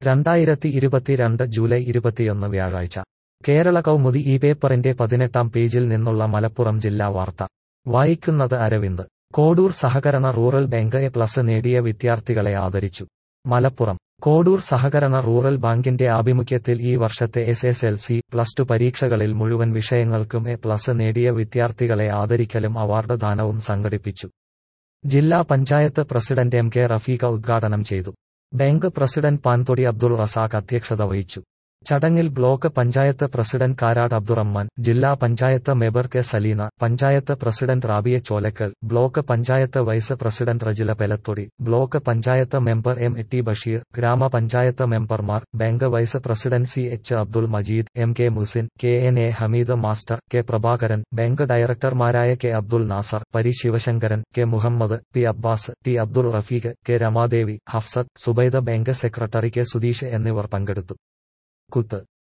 രണ്ടായിരത്തി ഇരുപത്തിരണ്ട് ജൂലൈ ഇരുപത്തിയൊന്ന് വ്യാഴാഴ്ച കേരള കൗമുദി ഈ പേപ്പറിന്റെ പതിനെട്ടാം പേജിൽ നിന്നുള്ള മലപ്പുറം ജില്ലാ വാർത്ത വായിക്കുന്നത് അരവിന്ദ് കോഡൂർ സഹകരണ റൂറൽ ബാങ്ക് എ പ്ലസ് നേടിയ വിദ്യാർത്ഥികളെ ആദരിച്ചു മലപ്പുറം കോഡൂർ സഹകരണ റൂറൽ ബാങ്കിന്റെ ആഭിമുഖ്യത്തിൽ ഈ വർഷത്തെ S S L C plus two പരീക്ഷകളിൽ മുഴുവൻ വിഷയങ്ങൾക്കും എ പ്ലസ് നേടിയ വിദ്യാർത്ഥികളെ ആദരിക്കലും അവാർഡ് ദാനവും സംഘടിപ്പിച്ചു ജില്ലാ panchayat president M K Rafeeqa ഉദ്ഘാടനം ചെയ്തു ബാങ്ക് പ്രസിഡന്റ് പാൻതൊടി അബ്ദുൾ റസാഖ് അധ്യക്ഷത വഹിച്ചു ചടങ്ങിൽ ബ്ലോക്ക് പഞ്ചായത്ത് പ്രസിഡന്റ് കാരാട് അബ്ദുറഹ്മാൻ ജില്ലാ panchayat member K Saleena panchayat president Rabiya Cholakkal block panchayat vice president Rejila Pelathodi block panchayat member M T Basheer ഗ്രാമപഞ്ചായത്ത് മെമ്പർമാർ bank vice president C H Abdul Majeed M K Musin K N A Hameed master K Prabhakaran bank ഡയറക്ടർമാരായ കെ അബ്ദുൾ നാസർ പരി Sivasankaran K Muhammad P Abbas T Abdul Rafeeq K Ramadevi Hafsath Subaida bank secretary K Sudheesh എന്നിവർ പങ്കെടുത്തു കുത്ത്